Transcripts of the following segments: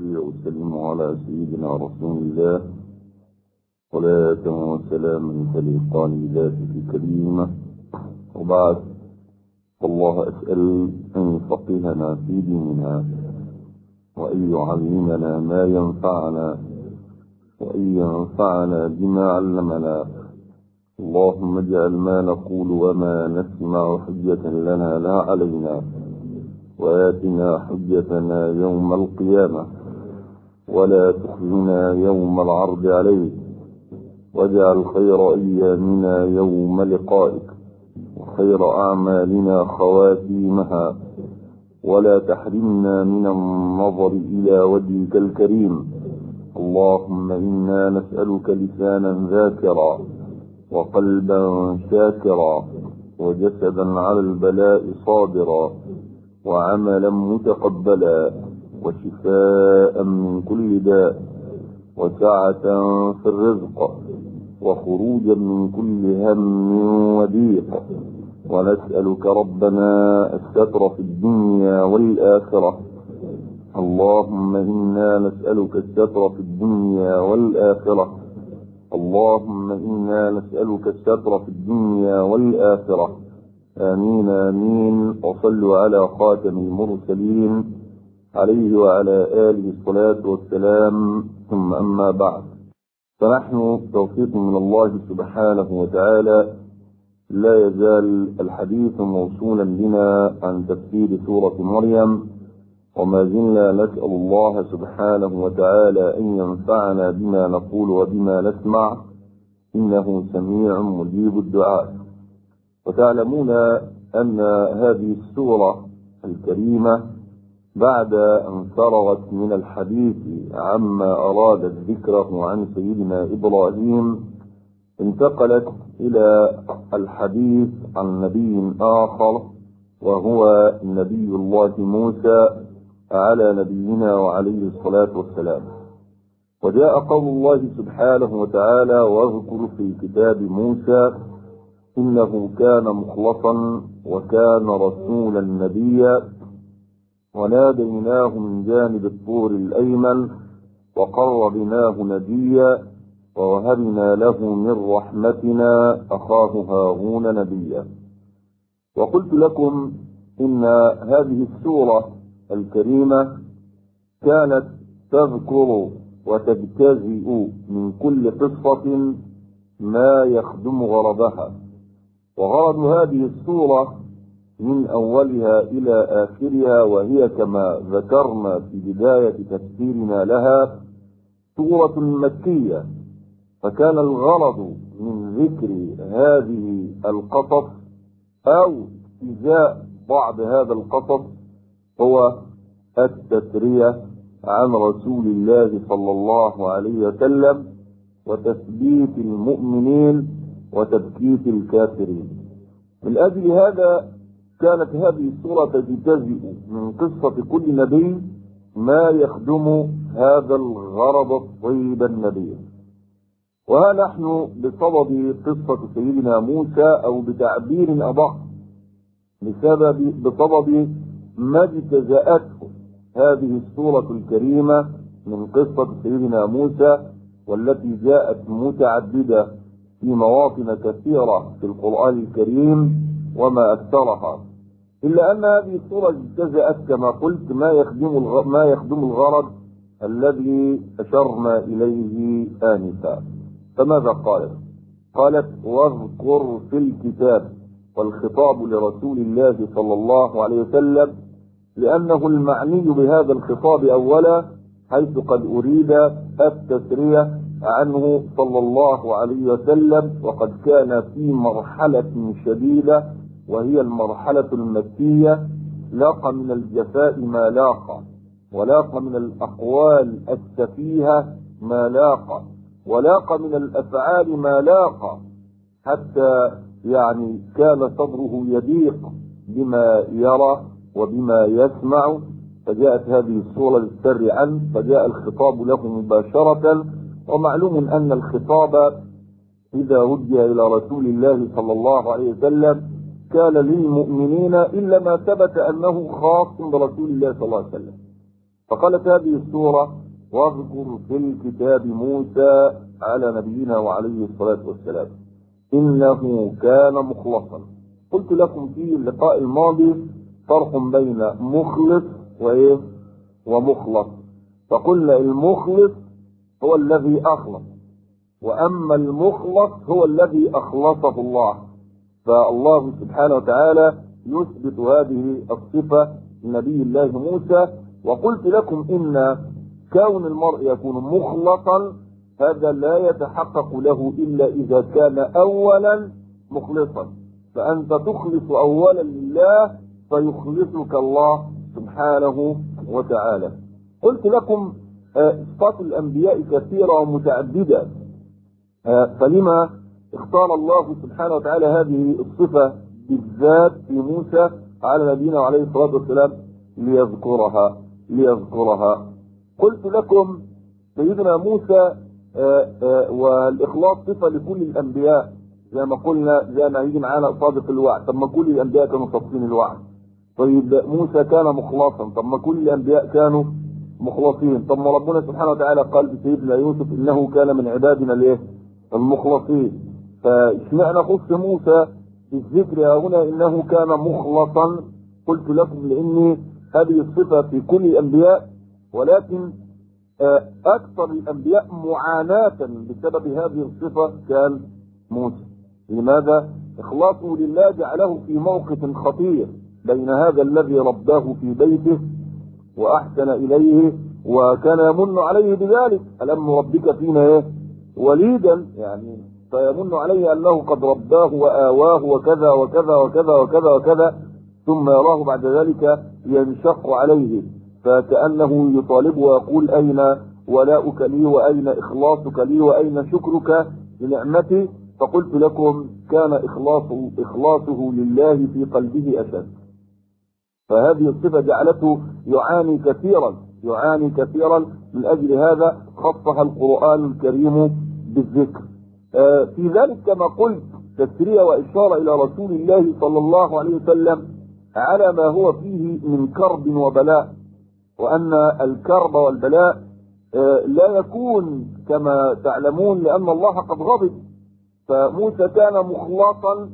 وأصلي وأسلم على سيدنا رسول الله صلاة وسلاما تليقان بذاته الكريمة وبعد فالله أسأل أن يفقهنا في ديننا وأن يعلمنا ما ينفعنا وأن ينفعنا بما علمنا اللهم اجعل ما نقول وما نسمع حجة لنا لا علينا وآتنا حجتنا يوم القيامة ولا تخزنا يوم العرض عليك واجعل خير أيامنا يوم لقائك وخير أعمالنا خواتيمها ولا تحرمنا من النظر إلى وجهك الكريم اللهم إنا نسألك لسانا ذاكرا وقلبا شاكرا وجسدا على البلاء صابرا وعملا متقبلا وشفاء من كل داء وسعة في الرزق وخروجا من كل هم وضيق ونسألك ربنا الستر في الدنيا والآخرة اللهم إنا نسألك الستر في الدنيا والآخرة اللهم إنا نسألك الستر في الدنيا والآخرة آمين آمين وصلوا على خاتم المرسلين عليه وعلى آله الصلاة والسلام ثم أما بعد فنحن توفيق من الله سبحانه وتعالى لا يزال الحديث موصولا بنا عن تفسير سورة مريم وما زلنا نسأل الله سبحانه وتعالى أن ينفعنا بما نقول وبما نسمع إنه سميع مجيب الدعاء وتعلمون أن هذه السورة الكريمة بعد أن فرغت من الحديث عما أرادت ذكره عن سيدنا إبراهيم انتقلت إلى الحديث عن نبي آخر وهو نبي الله موسى على نبينا وعليه الصلاة والسلام وجاء قول الله سبحانه وتعالى واذكر في كتاب موسى إنه كان مخلصا وكان رسولا نبيا وناديناه من جانب الطور الأيمن وقربناه نبيا ووهبنا له من رحمتنا أخاه هارون نبيا وقلت لكم إن هذه السورة الكريمة كانت تذكر وتجتزئ من كل قصة ما يخدم غرضها وغرض هذه السورة من أولها إلى آخرها وهي كما ذكرنا في بداية تفسيرنا لها سورة مكية فكان الغرض من ذكر هذه القصص أو إجاء بعض هذا القصص هو التسرية عن رسول الله صلى الله عليه وسلم وتثبيت المؤمنين وتبكيت الكافرين من أجل هذا كانت هذه السورة تجتزئ من قصة كل نبي ما يخدم هذا الغرض الطيب النبي وها نحن بصدد قصة سيدنا موسى أو بتعبير أدق بسبب بصدد ما اجتزأته هذه السورة الكريمة من قصة سيدنا موسى والتي جاءت متعددة في مواطن كثيرة في القرآن الكريم وما أكثرها إلا أن هذه السورة اجتزأت كما قلت ما يخدم ما يخدم الغرض الذي أشرنا إليه آنفا فماذا قالت؟ قالت واذكر في الكتاب والخطاب لرسول الله صلى الله عليه وسلم لأنه المعني بهذا الخطاب أولا حيث قد أريد التسرية عنه صلى الله عليه وسلم وقد كان في مرحلة شديدة وهي المرحلة المكية لاقى من الجفاء ما لاقى ولاقى من الأقوال السفيهة ما لاقى ولاقى من الأفعال ما لاقى حتى يعني كان صدره يضيق بما يرى وبما يسمع فجاءت هذه الصورة للسر عنه فجاء الخطاب له مباشرة ومعلوم أن الخطاب إذا وجه إلى رسول الله صلى الله عليه وسلم كان للمؤمنين إلا ما ثبت أنه خاص برسول الله صلى الله عليه وسلم فقالت هذه السورة واذكر في الكتاب موسى على نبينا وعليه الصلاة والسلام إنه كان مخلصا قلت لكم في اللقاء الماضي فرق بين مخلص وإيه ومخلص فقلنا المخلص هو الذي أخلص وأما المخلص هو الذي أخلصه الله فالله سبحانه وتعالى يثبت هذه الصفة لنبي الله موسى وقلت لكم إن كون المرء يكون مخلصا هذا لا يتحقق له إلا إذا كان أولا مخلصا فأنت تخلص أولا لله فيخلصك الله سبحانه وتعالى قلت لكم صفات الأنبياء كثيرة ومتعددة فلما اختار الله سبحانه وتعالى هذه الصفة بالذات في موسى على نبينا عليه الصلاة والسلام ليذكرها ليذكرها قلت لكم سيدنا موسى آآ آآ والإخلاص صفة لكل الأنبياء زي ما قلنا زي ما هيجي معانا صادق الوعد طب ما كل الأنبياء كانوا صادقين الوعد طيب موسى كان مخلصا طب ما كل الأنبياء كانوا مخلصين طب ما ربنا سبحانه وتعالى قال لسيدنا يوسف إنه كان من عبادنا الايه المخلصين فاشمعنى خص موسى بالذكر هنا إنه كان مخلصا قلت لكم لأن هذه الصفة في كل الأنبياء ولكن أكثر الأنبياء معاناة بسبب هذه الصفة كان موسى لماذا؟ إخلاصه لله جعله في موقف خطير بين هذا الذي رباه في بيته وأحسن إليه وكان يمن عليه بذلك ألم ربك فينا إيه؟ وليدا يعني فيمن عليه أنه قد رباه وآواه وكذا وكذا وكذا وكذا وكذا ثم يراه بعد ذلك ينشق عليه فكأنه يطالب ويقول أين ولاؤك لي وأين إخلاصك لي وأين شكرك لنعمتي فقلت لكم كان إخلاصه, إخلاصه لله في قلبه أشد فهذه الصفة جعلته يعاني كثيرا يعاني كثيرا من أجل هذا خصها القرآن الكريم بالذكر آه في ذلك كما قلت تسرية وإشارة إلى رسول الله صلى الله عليه وسلم على ما هو فيه من كرب وبلاء وأن الكرب والبلاء آه لا يكون كما تعلمون لأن الله قد غضب فموسى كان مخلصا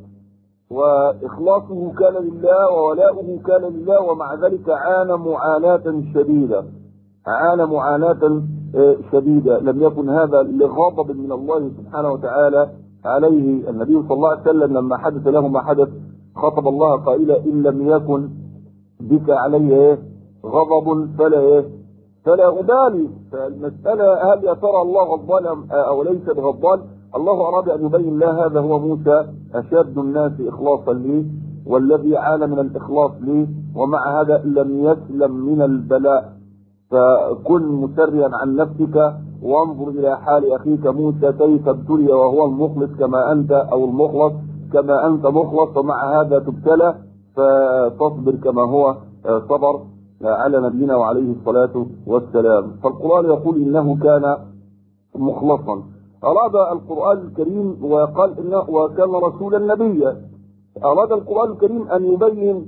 وإخلاصه كان لله وولاؤه كان لله ومع ذلك عانى معاناة شديدة عانى معاناة شديدة لم يكن هذا لغضب من الله سبحانه وتعالى عليه النبي صلى الله عليه وسلم لما حدث له ما حدث خطب الله قائلا إن لم يكن بك علي غضب فلا إيه فلا أبالي فالمسألة هل يا ترى الله غضبان أو ليس بغضبان الله أراد أن يبين له هذا هو موسى أشد الناس إخلاصا لي والذي عانى من الإخلاص لي ومع هذا لم يسلم من البلاء فكن مسريا عن نفسك وانظر إلى حال أخيك موسى كيف ابتلي وهو المخلص كما أنت أو المخلص كما أنت مخلص ومع هذا تبتلى فتصبر كما هو صبر على نبينا وعليه الصلاة والسلام فالقرآن يقول إنه كان مخلصا أراد القرآن الكريم وقال إنه وكان رسولا نبيا أراد القرآن الكريم أن يبين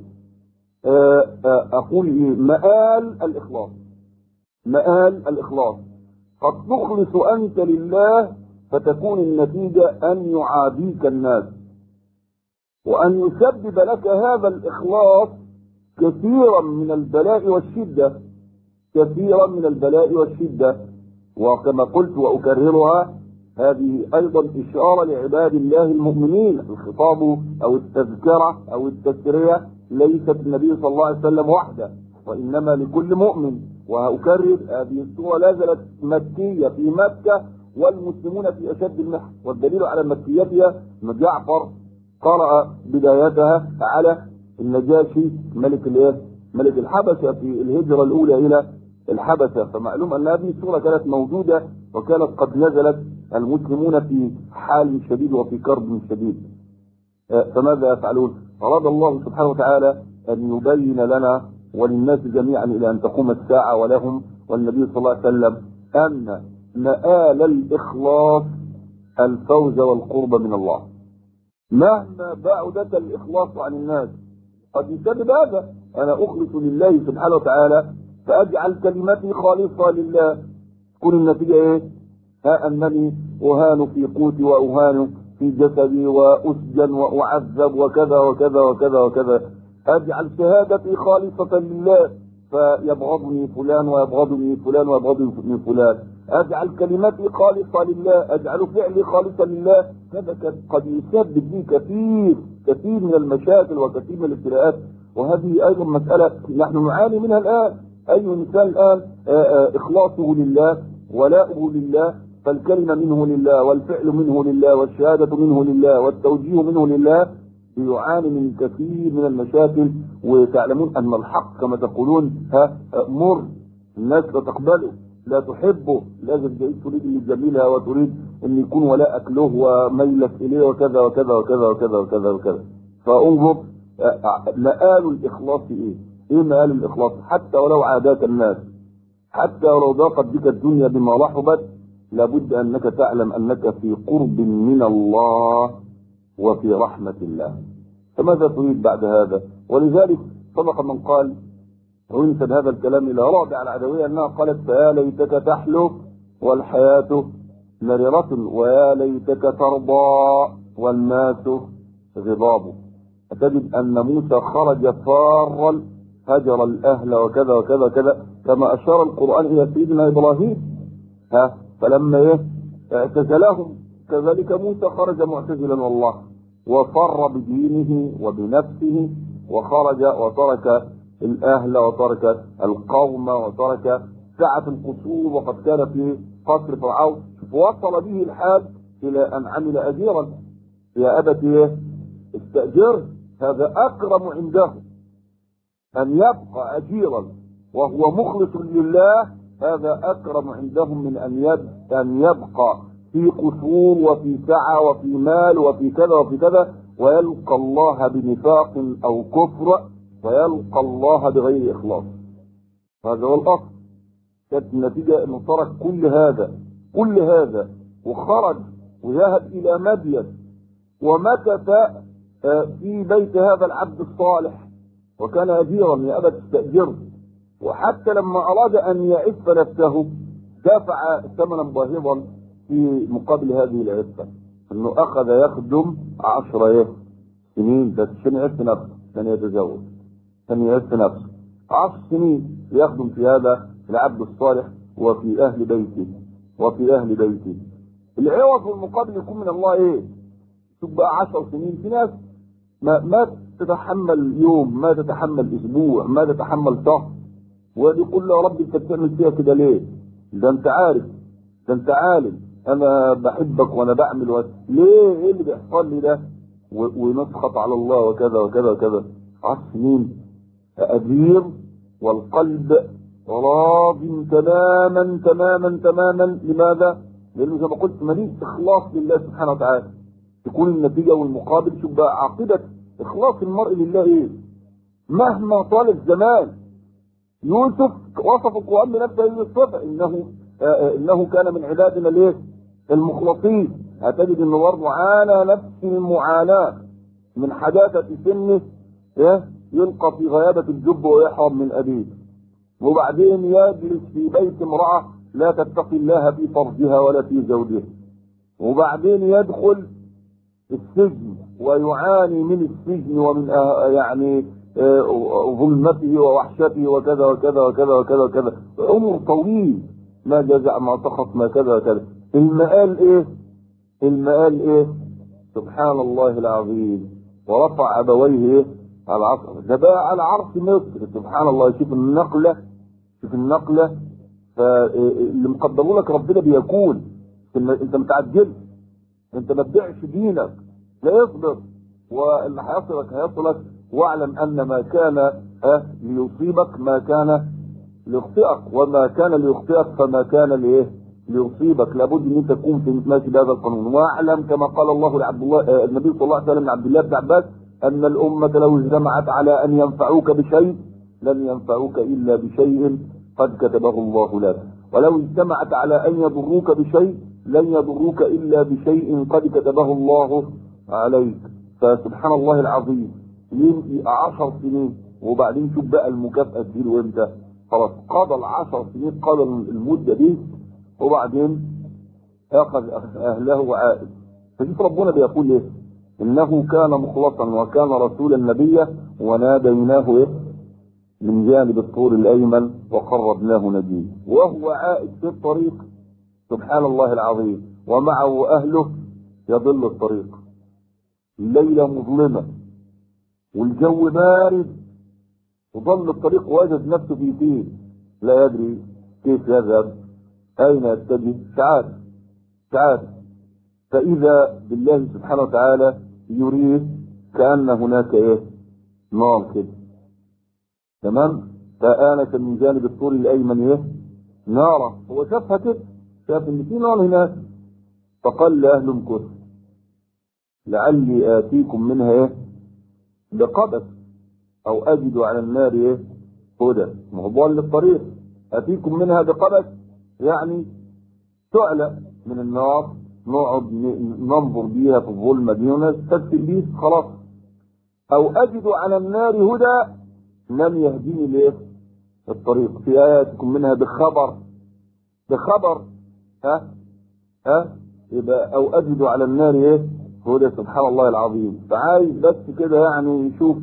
أقول مآل الإخلاص مآل الإخلاص قد تخلص أنت لله فتكون النتيجة أن يعاديك الناس وأن يسبب لك هذا الإخلاص كثيرا من البلاء والشدة كثيرا من البلاء والشدة وكما قلت وأكررها هذه أيضا إشارة لعباد الله المؤمنين الخطاب أو التذكرة أو التسرية ليست النبي صلى الله عليه وسلم وحده وإنما لكل مؤمن وأكرر هذه السورة لا زالت مكية في مكة والمسلمون في أشد المحن والدليل على مكيتها أن جعفر قرأ بدايتها على النجاشي ملك الايه؟ ملك الحبشة في الهجرة الأولى إلى الحبشة فمعلوم أن هذه السورة كانت موجودة وكانت قد نزلت المسلمون في حال شديد وفي كرب شديد فماذا يفعلون؟ أراد الله سبحانه وتعالى أن يبين لنا وللناس جميعا إلى أن تقوم الساعة ولهم والنبي صلى الله عليه وسلم أن مآل الإخلاص الفوز والقرب من الله مهما بعدت الإخلاص عن الناس قد يسبب هذا أنا أخلص لله سبحانه وتعالى فاجعل كلمتي خالصة لله تكون النتيجة ايه ها انني اهان في قوتي واهان في جسدي واسجن واعذب وكذا وكذا وكذا وكذا اجعل شهادتي خالصة لله فيبغضني فلان ويبغضني فلان ويبغضني فلان اجعل كلمتي خالصة لله اجعل فعلي خالصا لله هذا قد يسبب لي كثير كثير من المشاكل وكثير من الابتلاءات وهذه ايضا مسألة نحن نعاني منها الان اي انسان الان اخلاصه لله ولاؤه لله فالكلمة منه لله والفعل منه لله والشهادة منه لله والتوجيه منه لله يعاني من كثير من المشاكل وتعلمون ان الحق كما تقولون ها مر الناس لا تقبله لا تحبه لازم تريد اللي جميلها وتريد ان يكون ولاءك له وميلك اليه وكذا وكذا وكذا وكذا وكذا وكذا فانظر مآل الاخلاص ايه؟ ايه مآل الاخلاص؟ حتى ولو عادات الناس حتى ولو ضاقت بك الدنيا بما رحبت لابد انك تعلم انك في قرب من الله وفي رحمة الله فماذا تريد بعد هذا ولذلك سبق من قال وينسب هذا الكلام إلى رابع العدوية أنها قالت فيا ليتك تحلو والحياة مررة ويا ليتك ترضى والناس غضاب فتجد أن موسى خرج فارا هجر الأهل وكذا وكذا وكذا كما أشار القرآن إلى سيدنا إبراهيم ها فلما إيه اعتزلهم كذلك موسى خرج معتزلا والله وفر بدينه وبنفسه وخرج وترك الأهل وترك القوم وترك سعة القصور وقد كان في قصر فرعون وصل به الحال إلى أن عمل أجيرا يا أبت استأجر هذا أكرم عنده أن يبقى أجيرا وهو مخلص لله هذا أكرم عندهم من أن أن يبقى في قصور وفي سعة وفي مال وفي كذا وفي كذا ويلقى الله بنفاق أو كفر ويلقى الله بغير إخلاص هذا هو الأصل كانت النتيجة أنه ترك كل هذا كل هذا وخرج وذهب إلى مدين ومكث في بيت هذا العبد الصالح وكان أجيرا يا أبا تستأجره وحتى لما أراد أن يعف نفسه دفع ثمنا باهظا في مقابل هذه العفة انه اخذ يخدم عشر سنين بس عشان يعف نفسه عشان يتزوج عشان يعف نفسه عشر سنين يخدم في هذا العبد الصالح وفي اهل بيته وفي اهل بيته العوض والمقابل يكون من الله ايه شوف بقى عشر سنين في ناس ما, ما تتحمل يوم ما تتحمل اسبوع ما تتحمل شهر ويقول له يا رب انت بتعمل فيها كده ليه ده انت عارف ده انت عالم انا بحبك وانا بعمل و... ليه ايه اللي بيحصل لي ده و... ونسخط على الله وكذا وكذا وكذا عشر سنين أدير والقلب راض تماما تماما تماما لماذا؟ لأنه زي ما قلت مليء إخلاص لله سبحانه وتعالى تكون النتيجة والمقابل شوف بقى عاقبة إخلاص المرء لله إيه؟ مهما طال الزمان يوسف وصف القرآن بنفسه بالصفة إنه آه إنه كان من عبادنا الإيه؟ المخلصين هتجد إنه برضه عانى نفس المعاناة من حداثة سنه إيه؟ يلقى في غيابة الجب ويحرم من أبيه وبعدين يجلس في بيت امرأة لا تتقي الله في فرجها ولا في زوجها وبعدين يدخل السجن ويعاني من السجن ومن آه يعني آه ظلمته ووحشته وكذا وكذا وكذا وكذا وكذا عمر طويل ما جزع ما سخط ما كذا وكذا المآل ايه المآل ايه سبحان الله العظيم ورفع ابويه ايه على العصر ده بقى على عرش مصر سبحان الله شوف النقلة شوف النقلة فاللي مقدمه لك ربنا بيكون انت متعجل انت ما تبيعش دينك لا يصبر واللي هيصلك هيصلك واعلم ان ما كان أه ليصيبك ما كان ليخطئك وما كان ليخطئك فما كان لايه ليصيبك لابد ان انت تكون في ماشي بهذا القانون واعلم كما قال الله لعبد الله آه النبي صلى الله عليه وسلم لعبد الله بن عباس ان الامه لو اجتمعت على ان ينفعوك بشيء لن ينفعوك الا بشيء قد كتبه الله لك ولو اجتمعت على ان يضروك بشيء لن يضروك الا بشيء قد كتبه الله عليك فسبحان الله العظيم ليه عشر سنين وبعدين شوف بقى المكافأة تجيله امتى خلاص قضى العشر سنين قضى المدة دي وبعدين أخذ أهله وعائد فشوف ربنا بيقول إيه إنه كان مخلصا وكان رسولا نبيا وناديناه إيه من جانب الطور الأيمن وقربناه نجيا وهو عائد في الطريق سبحان الله العظيم ومعه أهله يضل الطريق الليلة مظلمة والجو بارد وضل الطريق وجد نفسه في فيه لا يدري كيف يذهب أين يتجه ساعات ساعات فإذا بالله سبحانه وتعالى يريد كأن هناك إيه نار كده تمام فآنس من جانب الطور الأيمن إيه نارا هو شافها كده شاف إن في نار هناك فقال لأهل امكث لعلي آتيكم منها إيه بقبس أو أجد على النار إيه هدى ما هو ضال الطريق أتيكم منها بقبس يعني تعلى من النار نقعد ننظر بيها في الظلمة دي ونستكفي بيه خلاص أو أجد على النار هدى لم يهديني ليه الطريق في آياتكم منها بخبر بخبر ها ها يبقى أو أجد على النار إيه هدى سبحان الله العظيم فعايز بس كده يعني يشوف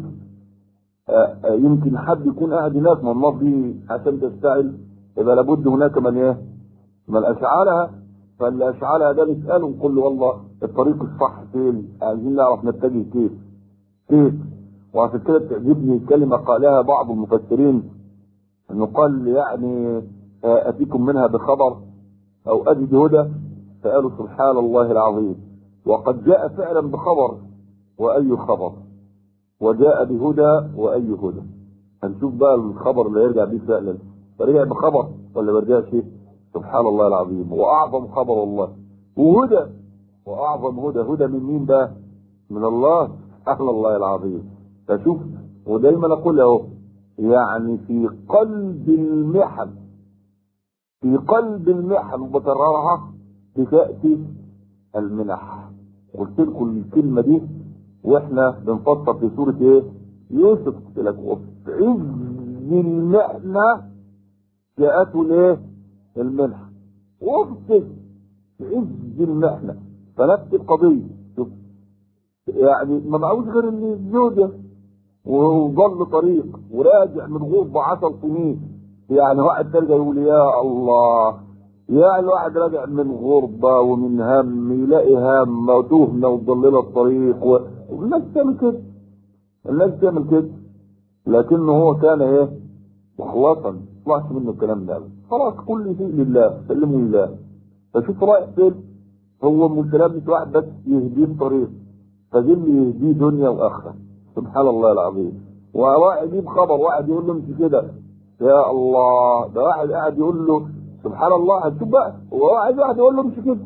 يمكن حد يكون قاعد هناك ما النار دي عشان تشتعل يبقى لابد هناك من ايه؟ من اشعلها فاللي اشعلها ده نساله نقول له والله الطريق الصح فين؟ عايزين نعرف نتجه كيف؟ كيف؟ وعشان كده بتعجبني كلمه قالها بعض المفسرين انه قال يعني اتيكم منها بخبر او اجد هدى فقالوا سبحان الله العظيم وقد جاء فعلا بخبر واي خبر وجاء بهدى واي هدى هنشوف بقى الخبر اللي يرجع بيه فعلا فرجع بخبر ولا ما رجعش سبحان الله العظيم واعظم خبر والله وهدى واعظم هدى هدى من مين بقى من الله سبحان الله العظيم فشوف ودايما اقول اهو يعني في قلب المحن في قلب المحن وبكررها بتاتي المنح قلت لكم الكلمه دي واحنا بنفسر في سورة ايه يوسف قلت لك وفي عز المحنة جاءته الايه المنحة وفي في عز المحنة فنفس القضية شوف يعني ما معهوش غير ان الزوجة وظل طريق وراجع من غربة عشر سنين يعني واحد تلقى يقول يا الله يعني الواحد راجع من غربة ومن هم يلاقي هم وتهمة وتضلل الطريق و... والناس تعمل كده الناس تعمل كده لكنه هو كان ايه مخلصا طلعش منه الكلام ده خلاص كل شيء لله سلموا لله فشوف رايح فين هو متلبس واحد بس يهديه الطريق فجل يهديه دنيا واخره سبحان الله العظيم وواحد يجيب خبر واحد يقول له امشي كده يا الله ده واحد قاعد يقول له سبحان الله هتشوف بقى هو عايز واحد يقول له امشي كده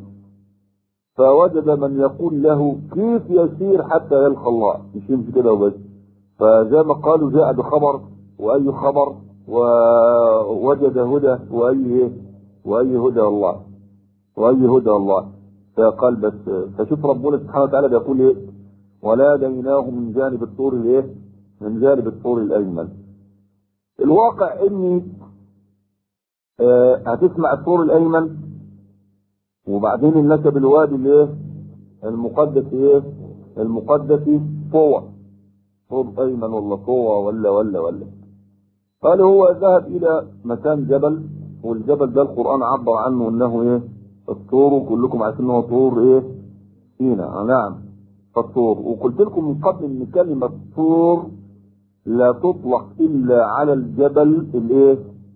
فوجد من يقول له كيف يسير حتى يلقى الله مش يمشي كده وبس فزي ما قالوا جاء بخبر واي خبر ووجد هدى واي واي هدى الله واي هدى الله فقال بس فشوف ربنا سبحانه وتعالى بيقول ايه وناديناه من جانب الطور الايه من جانب الطور الايمن الواقع اني آه هتسمع الطور الايمن وبعدين النسب الوادي الايه المقدس ايه المقدس طوى طور ايمن ولا طوى ولا ولا ولا قال هو ذهب الى مكان جبل والجبل ده القران عبر عنه انه ايه الطور وكلكم عارفين انه طور ايه سينا نعم الطور وقلت لكم من قبل ان كلمه طور لا تطلق الا على الجبل الايه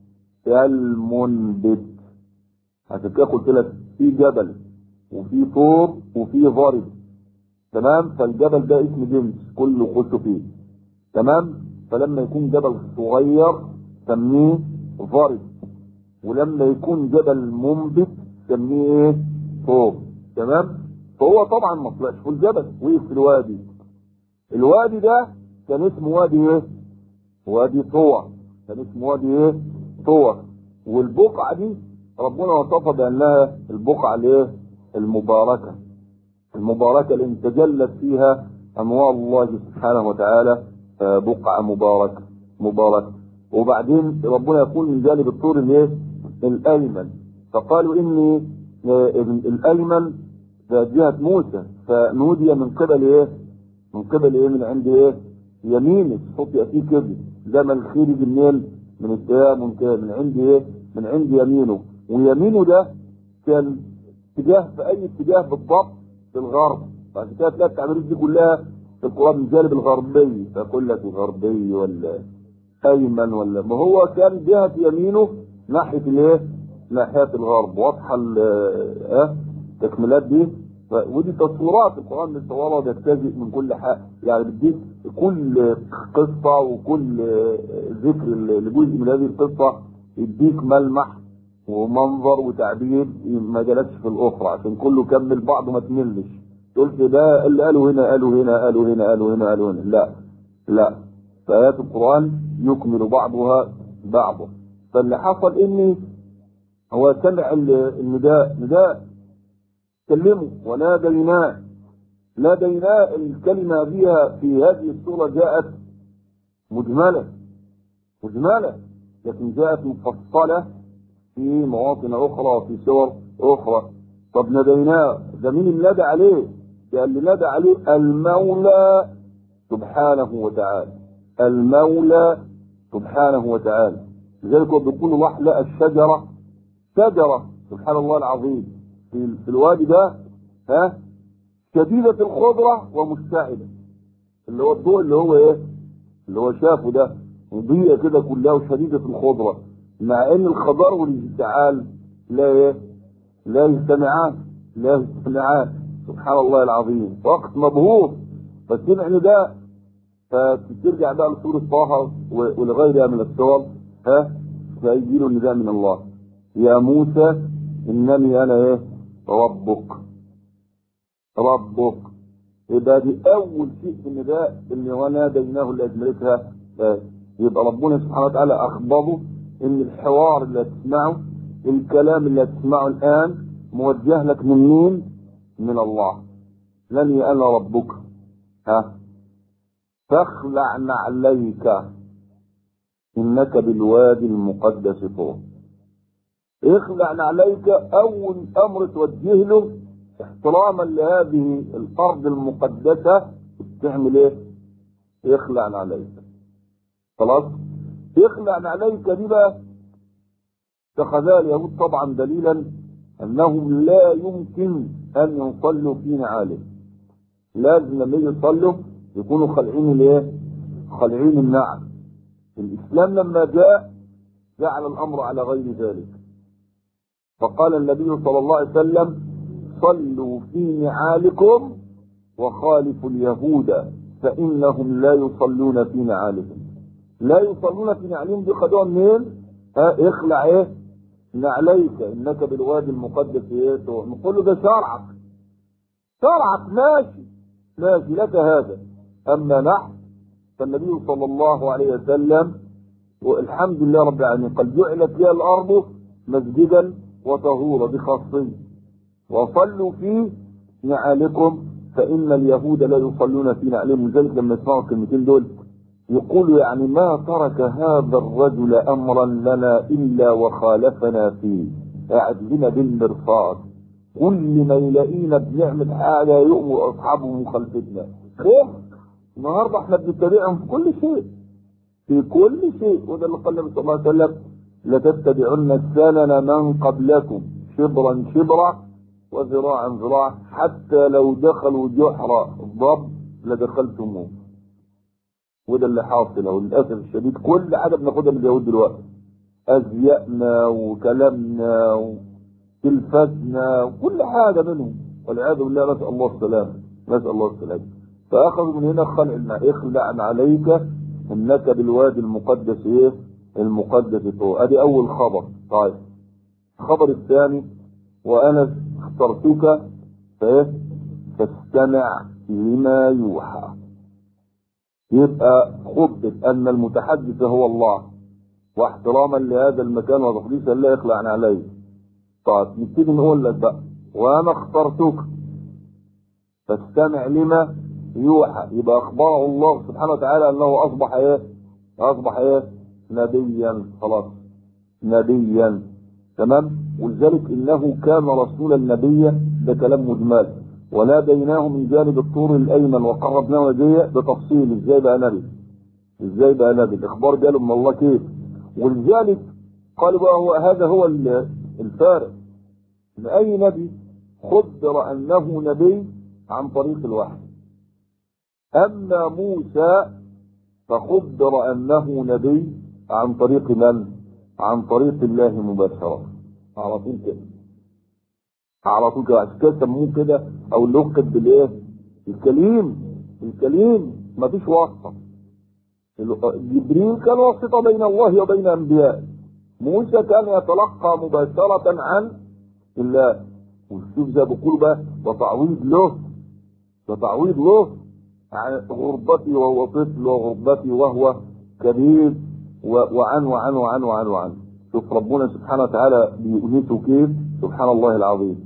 المنبت عشان كده قلت لك في جبل وفي طور وفي ضارب تمام فالجبل ده اسم جنس كله يخش فيه تمام فلما يكون جبل صغير سميه ضارب ولما يكون جبل منبت سميه ايه طور تمام فهو طبعا ما طلعش في الجبل وقف في الوادي الوادي ده كان اسمه وادي ايه وادي طوى كان اسمه وادي ايه طوى والبقعه دي ربنا وصفها بانها البقعه الايه المباركه المباركه اللي تجلت فيها انوار الله سبحانه وتعالى بقعه مباركه مباركه وبعدين ربنا يقول من جانب الطور الايه الايمن فقالوا اني آه، الايمن ده جهه موسى فنودي من قبل ايه من قبل ايه من عند ايه يمينك حط فيه كده زي ما الخير يجي منين من التيام من كده من عند ايه من عند يمينه ويمينه ده كان اتجاه في اي اتجاه بالضبط في الغرب بعد كده تلاقي التعبيرات دي كلها في القران من الجانب الغربي فيقول لك الغربي ولا ايمن ولا ما هو كان جهه يمينه ناحيه الايه؟ ناحيه الغرب واضحه ال- اه التكميلات دي ف- ودي تصويرات القران متصوره بيجتزئ من كل حاجه يعني بيديك كل قصه وكل آه، ذكر ل- لجزء من هذه القصه يديك ملمح ومنظر وتعبير ما جالكش في الاخرى عشان كله كمل بعضه ما تملش قلت ده اللي قالوا هنا قالوا هنا قالوا هنا قالوا هنا قالوا هنا لا لا فآيات القرآن يكمل بعضها بعضا فاللي حصل اني هو سمع ال- النداء نداء كلمه وناديناه ناديناه الكلمة بها في هذه السورة جاءت مجملة مجملة لكن جاءت مفصلة في مواطن أخرى وفي سور أخرى طب ناديناه ده مين اللي نادى عليه؟ ده اللي نادى عليه المولى سبحانه وتعالى المولى سبحانه وتعالى لذلك هو بيقول الله لا الشجرة شجرة سبحان الله العظيم في, في الوادي ده ها شديدة الخضرة ومشتعلة اللي هو الضوء اللي هو ايه اللي هو شافه ده مضيئة كده كلها وشديدة الخضرة مع ان الخضار والاشتعال لا ايه لا يجتمعان لا يجتمعان سبحان الله العظيم وقت مبهور فسمع ده فترجع بقى لسورة طه و- ولغيرها من السور ها فيجي له النداء من الله يا موسى انني انا ايه ربك ربك يبقى دي اول شيء في النداء اللي وناديناه اللي اجملتها آه، يبقى ربنا سبحانه وتعالى اخبره ان الحوار اللي هتسمعه الكلام اللي هتسمعه الان موجه لك من مين؟ من الله لاني انا ربك ها فاخلع نعليك انك بالوادي المقدس طوى اخلع نعليك اول امر توجه له احتراما لهذه الارض المقدسه تعمل ايه؟ يخلع نعليك خلاص؟ يخلع نعليك دي بقى اتخذها اليهود طبعا دليلا انهم لا يمكن ان يصلوا في نعالهم لازم لما يجي يصلوا يكونوا خالعين الايه؟ خالعين النعل الاسلام لما جاء جعل الامر على غير ذلك فقال النبي صلى الله عليه وسلم صلوا في نعالكم وخالفوا اليهود فانهم لا يصلون في نعالهم لا يصلون في نعالهم دي خدوها منين؟ ها اخلع ايه؟ نعليك انك بالوادي المقدس ايه؟ نقول له ده شرعك شرعك ماشي ماشي لك هذا اما نحن فالنبي صلى الله عليه وسلم والحمد لله رب العالمين قد جعلت لي الارض مسجدا وطهورا بخاصيه وصلوا في نعالكم فان اليهود لا يصلون في نعالهم لذلك لما يسمعوا الكلمتين دول يقول يعني ما ترك هذا الرجل امرا لنا الا وخالفنا فيه قاعد لنا بالمرصاد كل ما يلاقينا بنعمل حاجه يؤمر اصحابه مخالفتنا خير النهارده احنا بنتبعهم في كل شيء في كل شيء وده اللي قال النبي صلى الله عليه وسلم لتتبعن سنن من قبلكم شبرا شبرا وذراعا ذراعا حتى لو دخلوا جحر الضب لدخلتموه وده اللي حاصل وللاسف الشديد كل حاجه بناخدها من اليهود دلوقتي ازيائنا وكلامنا وتلفزنا وكل حاجه منهم والعياذ بالله نسال الله السلامه نسال الله السلامه فاخذوا من هنا خلع اخلع عليك انك بالوادي المقدس ايه المقدس طوى ادي اول خبر طيب الخبر الثاني وانا اخترتك فايه فاستمع لما يوحى يبقى خطت ان المتحدث هو الله واحتراما لهذا المكان وتقديسا لا يخلع عليه طيب نبتدي نقول لك بقى وانا اخترتك فاستمع لما يوحى يبقى اخبره الله سبحانه وتعالى انه اصبح ايه اصبح ايه نبيا خلاص نبيا تمام ولذلك انه كان رسولا نبيا ده كلام مجمل وناديناه من جانب الطور الايمن وقربناه نبيا بتفصيل ازاي بقى نبي ازاي بقى نبي الاخبار جاله من الله كيف ولذلك قالوا بقى هو هذا هو الفارق ان اي نبي خبر انه نبي عن طريق الوحي اما موسى فخبر انه نبي عن طريق من عن طريق الله مباشرة على طول كده على طول كده عشان كده سموه كده او لقب بالايه الكليم الكليم مفيش واسطة جبريل كان واسطة بين الله وبين انبياء موسى كان يتلقى مباشرة عن الله وشوف زي بيقولوا بقى وتعويض له وتعويض له عن غربتي وهو طفل وغربتي وهو كبير وعن وعن وعن وعن وعن شوف ربنا سبحانه وتعالى بيؤنسه كيف سبحان الله العظيم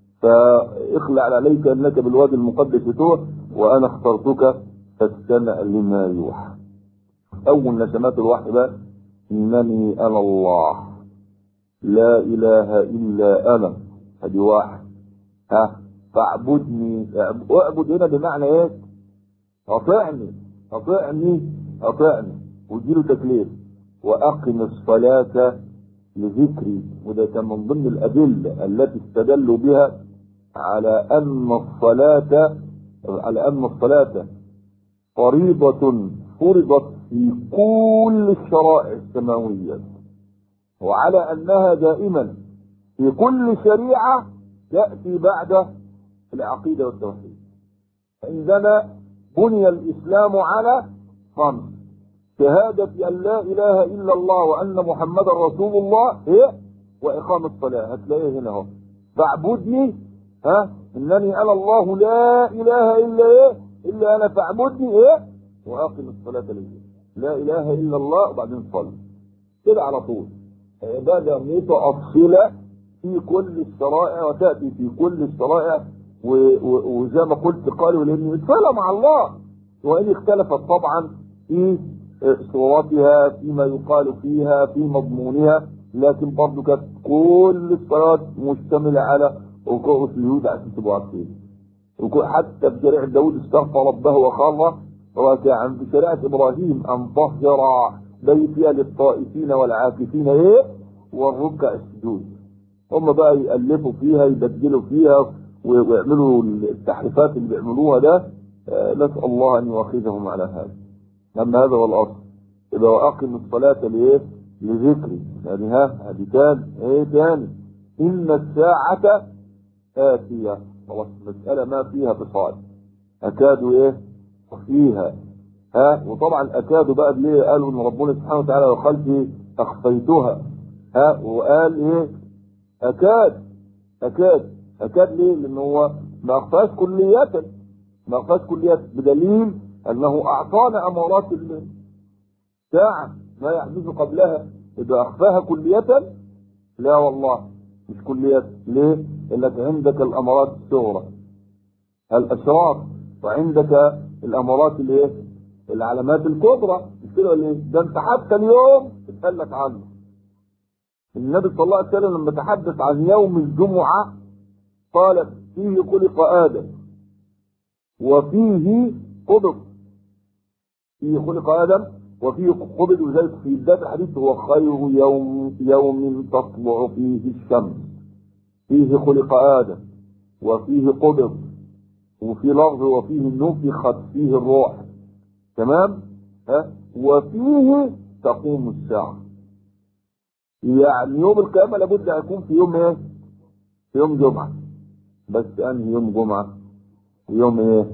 فاخلع عليك انك بالوادي المقدس تروح وانا اخترتك فاستمع لما يوحى اول نسمات الوحي بقى انني انا الله لا اله الا انا ادي واحد ها فاعبدني اعبد هنا بمعنى ايه اطعني اطعني اطعني واديله تكليف واقم الصلاه لذكري وده كان من ضمن الادله التي استدلوا بها على ان الصلاه على ان الصلاه فريضه فرضت في كل الشرائع السماويه وعلى انها دائما في كل شريعه تاتي بعد العقيده والتوحيد عندنا بني الاسلام على خمس شهادة أن لا إله إلا الله وأن محمدا رسول الله إيه وإقام الصلاة هتلاقيه هنا أهو فاعبدني ها إنني أنا الله لا إله إلا إيه إلا أنا فاعبدني إيه وأقم الصلاة لي لا إله إلا الله وبعدين صلي كده على طول عبادة متأصلة في كل الشرائع وتأتي في كل الشرائع وزي ما قلت قالوا لأن متفالة مع الله وإن اختلفت طبعا في صورتها فيما يقال فيها في مضمونها لكن برضه كانت كل الصلاة مشتملة على ركوع السجود عشان تبقوا عارفين حتى في شريعة داود استغفر ربه وخر راكعا في شريعة إبراهيم أن طهر بيتها للطائفين والعاكفين إيه والركع السجود هم بقى يألفوا فيها يبدلوا فيها ويعملوا التحريفات اللي بيعملوها ده نسأل الله أن يؤاخذهم على هذا أما هذا هو الأصل إذا أقم الصلاة لإيه؟ لذكري يعني ها هذه تاني إيه تاني إن الساعة آتية خلاص مسألة ما فيها فصال أكاد إيه وفيها ها وطبعا أكاد بقى ليه قالوا إن ربنا سبحانه وتعالى وخلفه أخفيتها ها وقال إيه أكاد أكاد أكاد ليه لأن هو ما أخفاش كلية ما أخفاش كلية بدليل أنه أعطانا أمارات الساعة ما يحدث قبلها إذا أخفاها كلية لا والله مش كلية ليه؟ إنك عندك الأمارات الصغرى الأشراط وعندك الأمارات الايه؟ العلامات الكبرى مش كده ولا ده أنت حتى اليوم اتقال لك عنه النبي صلى الله عليه وسلم لما تحدث عن يوم الجمعة قال فيه خلق آدم وفيه قبض فيه خلق آدم وفيه قبض وذلك في بداية الحديث هو خير يوم يوم تطلع فيه الشمس فيه خلق آدم وفيه قبض وفي لفظ وفيه نفخت فيه الروح تمام ها وفيه تقوم الساعة يعني يوم القيامة لابد أن يكون في يوم ايه في يوم جمعة بس أنهي يوم جمعة يوم ايه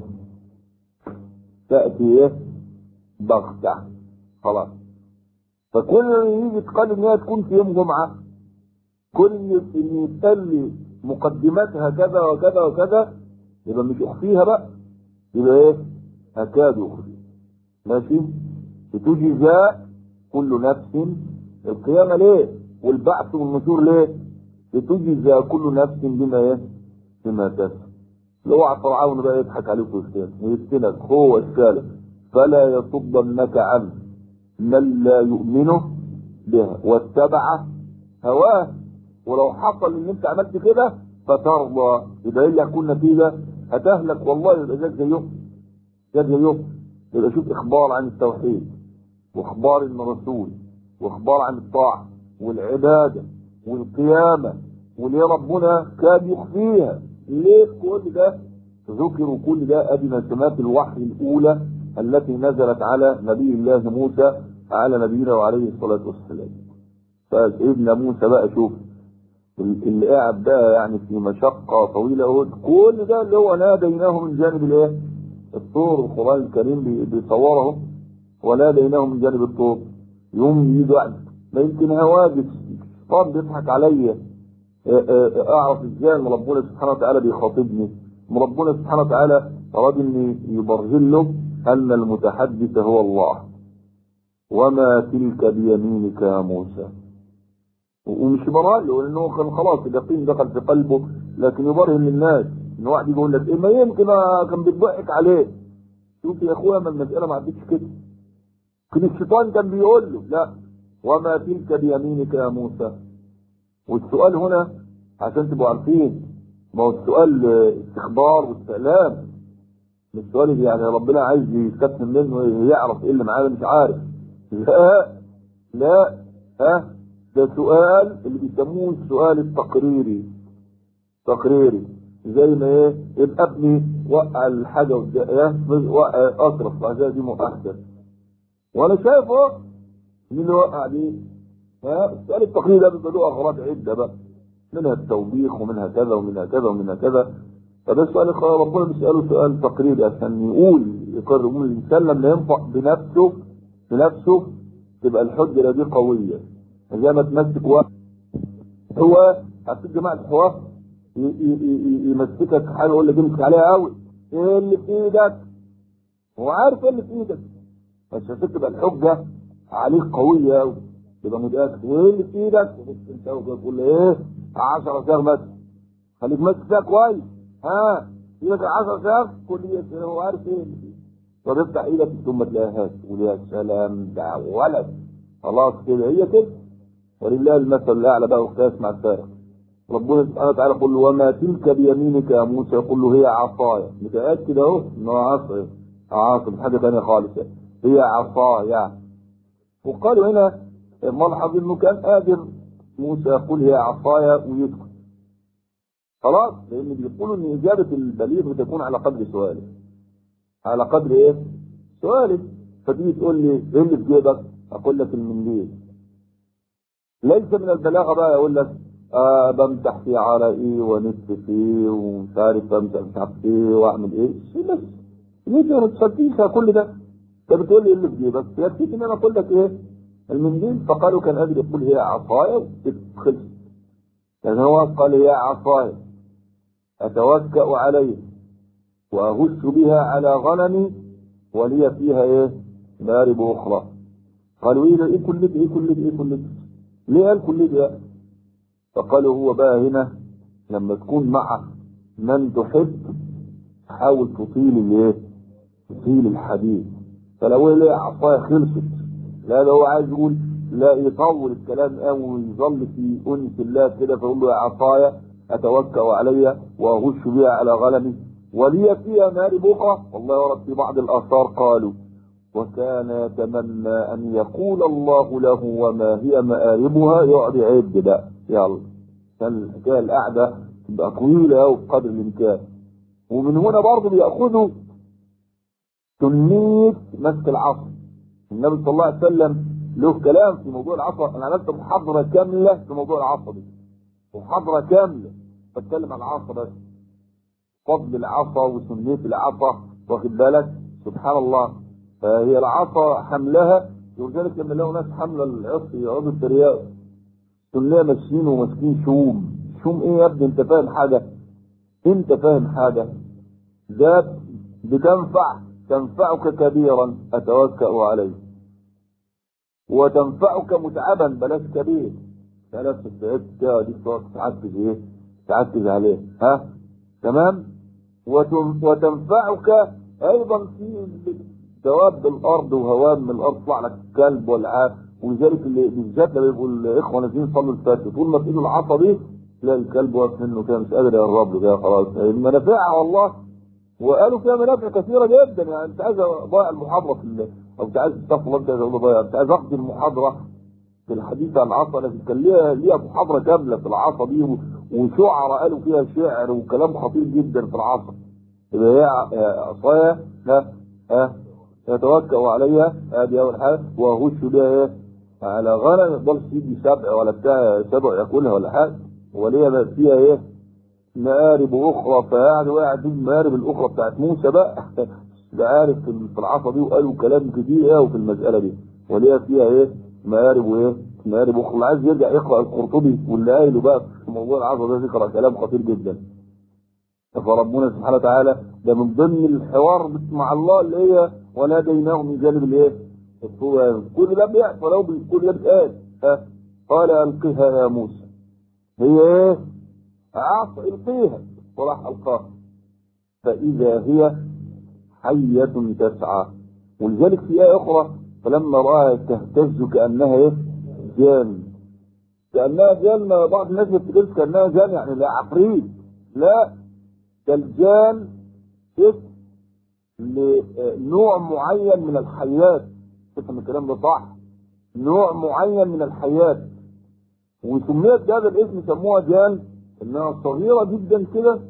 تأتي ايه بغتة خلاص فكل اللي يجي تقال ان هي تكون في يوم جمعة كل اللي يتقال مقدماتها كذا وكذا وكذا يبقى مش اخفيها بقى يبقى ايه اكاد اخفي ماشي بتجزى كل نفس القيامة ليه والبعث والنشور ليه بتجزى كل نفس بما ايه بما تسعى اوعى فرعون بقى يضحك عليك ويفتنك ويفتنك هو السالك فلا يصدنك عنه من لا يؤمنه بها واتبع هواه ولو حصل ان انت عملت كده فترضى يبقى ايه اللي هتكون نتيجه هتهلك والله يبقى زيك زيهم زيك زيهم يبقى شوف اخبار عن التوحيد واخبار الرسول واخبار عن الطاعه والعباده والقيامه وليه ربنا كان يخفيها ليه كل ده ذكروا كل ده ادي سمات الوحي الاولى التي نزلت على نبي الله موسى على نبينا وعليه الصلاه والسلام فسيدنا موسى بقى شوف اللي قاعد بقى يعني في مشقة طويلة اهو كل ده اللي هو ناديناه من جانب الايه؟ الطور القرآن الكريم بيصوره وناديناه من جانب الطور يوم يجي واحد ما يمكن هواجس الشيطان بيضحك عليا اعرف ازاي ان ربنا سبحانه وتعالى بيخاطبني ربنا سبحانه وتعالى اراد ان يبرهن له ان المتحدث هو الله وما تلك بيمينك يا موسى ومش يبرهن له لانه كان خلاص اليقين دخل في قلبه لكن يبرهن للناس ان واحد يقول لك ايه ما يمكن كان بيضحك عليه شوف يا اخويا ما المساله ما عدتش كده كان الشيطان كان بيقول له لا وما تلك بيمينك يا موسى والسؤال هنا عشان تبقوا عارفين ما هو السؤال استخبار واستعلام مش السؤال يعني ربنا عايز يستثني منه يعرف ايه اللي معاه مش عارف لا لا ها ده سؤال اللي بيسموه السؤال التقريري تقريري زي ما ايه يبقى ابني وقع الحاجه وقع اطرف بعدها دي مؤحسن وانا شايف اهو مين اللي وقع دي ها السؤال التقريري ده بيبقى له اغراض عده بقى منها التوبيخ ومنها كذا ومنها كذا ومنها كذا فده السؤال ربنا بيساله سؤال تقريري عشان يقول يقرر يقول الانسان لما ينطق بنفسه بنفسه تبقى الحجه دي قويه زي ما تمسك واحد هو هتشوف جماعه الحوار يمسكك حاجه يقول لك امسك عليها قوي ايه اللي في ايدك هو عارف ايه اللي في ايدك بس عشان تبقى الحجه عليك قويه قوي تبقى متاكد وايه اللي في ايدك انت تقول له ايه 10 ساغ بس خليك ماسك فيها كويس ها ايدك 10 ساغ كل دي هو عارف ايه اللي فيه طب افتح ايدك ثم تلاقيها تقول يا سلام ده ولد خلاص كده هي كده ولله المثل الاعلى بقى وقياس مع الفارق ربنا سبحانه وتعالى يقول له وما تلك بيمينك يا موسى يقول له هي عصايا متاكد اهو انه عصا عاصم حاجه ثانيه خالص هي عصايا وقالوا هنا ملحظ انه كان قادر موسى يقول هي عصايا ويسكت خلاص لان بيقولوا ان اجابه البليغ بتكون على قدر سؤاله على قدر ايه؟ سؤاله فتيجي تقول لي ايه اللي في جيبك؟ اقول لك المنديل ليس من البلاغه بقى يقول لك آه بمسح فيه على ايه ونف فيه ومش عارف بمسح مش عارف ايه واعمل ايه بس ليه ما تفكيش كل ده انت بتقول لي ايه اللي في جيبك يكفيك ان انا اقول لك ايه المنديل فقالوا كان قادر يقول هي عصايا خلص يعني هو قال هي عصايا اتوكا عليه واغش بها على غنمي ولي فيها ايه مارب اخرى قالوا ايه ايه كل ايه كل ايه كل ليه قال كل ده فقالوا هو بقى هنا لما تكون مع من تحب حاول تطيل الايه تطيل الحديث فلو ليه عصايا خلصت لا ده هو عايز يقول لا يطول الكلام قوي ويظل في انس الله كده فيقول له يا عصايا اتوكا علي واغش بها على غنمي ولي فيها مارب اخرى والله يا رب في بعض الاثار قالوا وكان يتمنى ان يقول الله له وما هي مآربها يقعد يعد بقى يلا كان الحكايه القعده تبقى طويله قوي بقدر الامكان ومن هنا برضه بياخذوا سنيه مسك العصر النبي صلى الله عليه وسلم له كلام في موضوع العصر انا عملت محاضره كامله في موضوع العصر دي محاضره كامله بتكلم عن العصر بس فضل العصا وسنيه العصا واخد بالك سبحان الله فهي العصا حملها ولذلك لما لقوا ناس حامله العصا يقعدوا يتريقوا كلنا ماشيين وماسكين شوم شوم ايه يا ابني انت فاهم حاجه انت فاهم حاجه ذات بتنفع تنفعك كبيرا اتوكا عليه وتنفعك متعبا بلاش كبير بلاش تستعد دي تعكز ايه تعكز عليه ها تمام وتنفعك ايضا في دواب الارض وهوام من الارض يطلع لك كلب والعاب ولذلك اللي بالذات لما يبقوا الاخوه نازلين يصلوا الفجر طول ما في ايده العصا دي تلاقي الكلب واقف منه كده مش قادر يقرب له كده خلاص المنافع والله وقالوا فيها منافع كثيره جدا يعني انت عايز اضيع المحاضره في ال- او انت عايز تستغفر الله انت عايز اقول ضيع انت عايز اقضي المحاضره في الحديث عن العصا لكن كان ليها ليها محاضره كامله في العصا دي و- وشعراء قالوا فيها شعر وكلام خطير جدا في العصا يبقى هي ع- عصايه ها ها يتوكل عليها ادي اول حاجه واغش بها ايه على غنم ما يقدرش يجي سبع ولا بتاع سبع ياكلها ولا حاجه وليها فيها ايه مآرب أخرى فيعني وقع دي المآرب الأخرى بتاعت موسى بقى ده عارف في في العصا دي وقالوا كلام كتير قوي في المسألة دي وليها فيها إيه مآرب وإيه مآرب أخرى اللي عايز يرجع يقرأ القرطبي واللي قايله بقى في موضوع العصا ده ذكر كلام خطير جدا فربنا سبحانه وتعالى ده من ضمن الحوار مع الله اللي هي وناديناه من جانب الايه؟ الطور كل ده بيحصل اهو كل ده بيتقال ها؟ قال القها يا موسى هي ايه؟ عصا القيها وراح القاها فاذا هي حية تسعى ولذلك في آية أخرى فلما رأى تهتز كأنها إيه؟ جان كأنها جان بعض الناس بتقول كأنها جان يعني لا عفريت لا ده الجان اسم لنوع معين من الحيات تفهم الكلام ده صح نوع معين من الحيات وسميت بهذا الاسم سموها جان انها صغيره جدا كده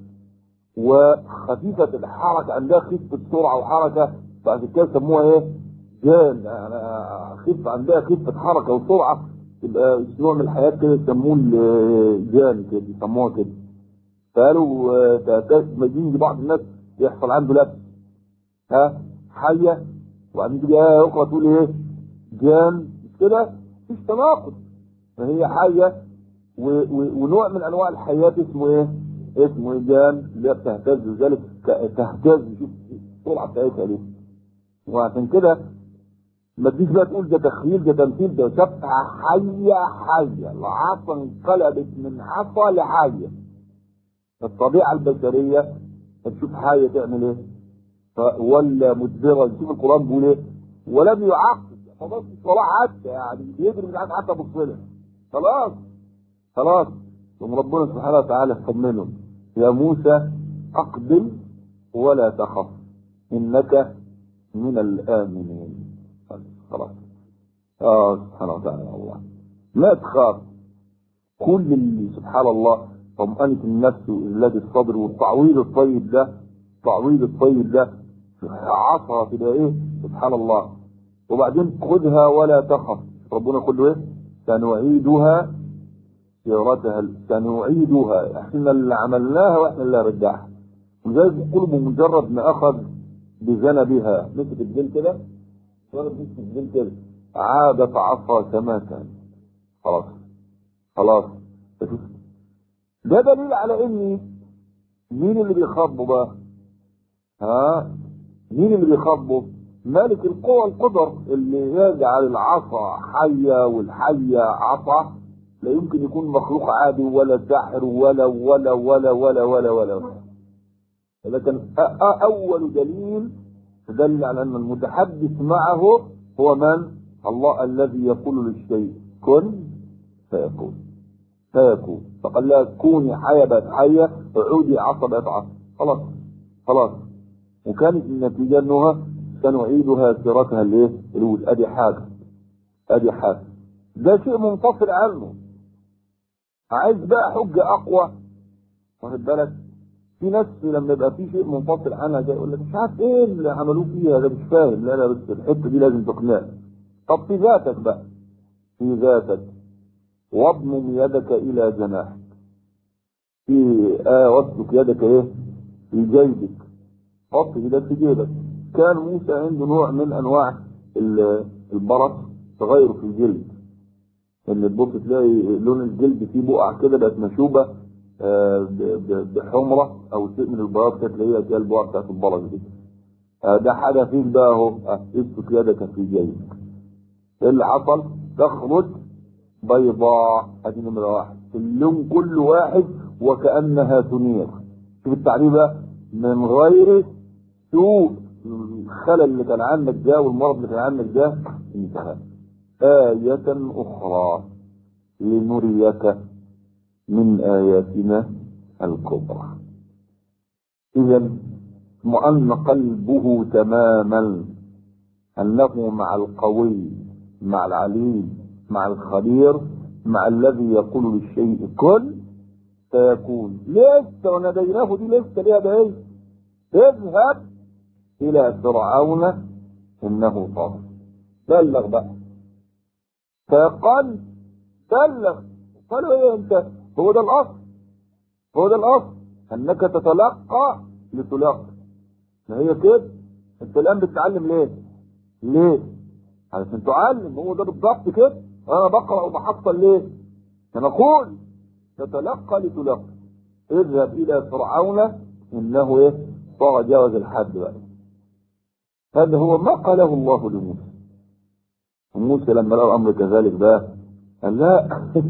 وخفيفه الحركه عندها خفه سرعه وحركه فعشان كده سموها ايه؟ جان يعني خف عندها خفه حركه وسرعه يبقى نوع من الحياه كده يسموه الجان كده يسموها كده فقالوا آه، ما يجي بعض الناس يحصل عنده لبس ها حيه وبعدين تيجي ايه اخرى تقول ايه جان مش كده مفيش تناقض فهي حيه و... و... ونوع من انواع الحياه اسمه ايه اسمه إيه؟ جان اللي هي بتهتز لذلك ك- تهتز شوف السرعه بتاعتها ليه وعشان كده ما تجيش بقى تقول ده تخيل ده تمثيل ده شفعة حية حية العصا انقلبت من عصا لحية الطبيعة البشرية تشوف حية تعمل ايه ف- ولا مدبرة شوف القرآن بيقول ايه ولم يعقب خلاص الصلاة حتى يعني يجري من عند حتى بصلها خلاص خلاص ثم ربنا سبحانه وتعالى يطمنهم يا موسى أقبل ولا تخف إنك من الآمنين خلاص اه سبحانه وتعالى الله لا تخاف كل اللي سبحان الله طمأنة النفس وإذلال الصدر والتعويض الطيب ده التعويض الطيب ده عصا كده ايه سبحان الله وبعدين خذها ولا تخف ربنا يقول له ايه سنعيدها سيرتها سنعيدها احنا اللي عملناها واحنا اللي هنرجعها ولذلك يقول بمجرد ما اخذ بذنبها مسك الدين كده واخد مسك الدين كده عادت عصا كما كان خلاص خلاص ده دليل على ان مين اللي بيخاطبه بقى ها مين اللي بيخاطبه مالك القوى القدر اللي يجعل العصا حية والحية عصا لا يمكن يكون مخلوق عادي ولا ساحر ولا ولا ولا ولا ولا ولا, ولا. لكن أ- أ- أول دليل تدل على أن المتحدث معه هو من؟ الله الذي يقول للشيء كن فيكون فيكون فقال لها كوني حية بقت حية عودي عصا بقت عصا خلاص خلاص وكانت النتيجة أنها سنعيدها سيرتها الايه؟ الأولى أدي حاجة أدي حاجة ده شيء منفصل عنه عايز بقى حجة أقوى واخد بالك في ناس لما يبقى في شيء منفصل عنها كده يقول لك مش عارف ايه اللي عملوه فيها ده مش فاهم لا لا بس الحته دي لازم تقنعني طب في ذاتك بقى في ذاتك واضمم يدك الى جناحك في آية واسلك يدك ايه في جيبك حط ايدك في جيبك كان موسى عنده نوع من انواع ال- البرص تغير في الجلد ان تبص تلاقي لون الجلد فيه بقع كده بقت مشوبه آه، ب- ب- بحمره او شيء من البياض كده تلاقيها زي البقع بتاعت البرص دي آه، ده حاجه فيك بقى اهو آه، اسلك يدك في جيبك ايه اللي حصل؟ تخرج بيضاء ادي نمره واحد اللون كل واحد وكانها تنير شوف التعبير بقى من غير سوء الخلل اللي كان عندك ده والمرض اللي كان عندك ده انتهى آية أخرى لنريك من آياتنا الكبرى إذا اطمأن قلبه تماما أنه مع القوي مع العليم مع الخبير مع الذي يقول للشيء كن فيكون لسه وناديناه دي لسه ليها بايه اذهب إلى فرعون إنه طغى بلغ بقى فقال بلغ قالوا ايه انت هو ده الاصل هو ده الاصل انك تتلقى لتلقى ما هي كده انت الان بتتعلم ليه ليه علشان تعلم هو ده بالضبط كده انا بقرا وبحصل ليه فنقول تتلقى لتلقى اذهب الى فرعون انه ايه طغى جاوز الحد بقى هذا هو ما قاله الله لموسى وموسى لما لقى الامر كذلك بقى قال لا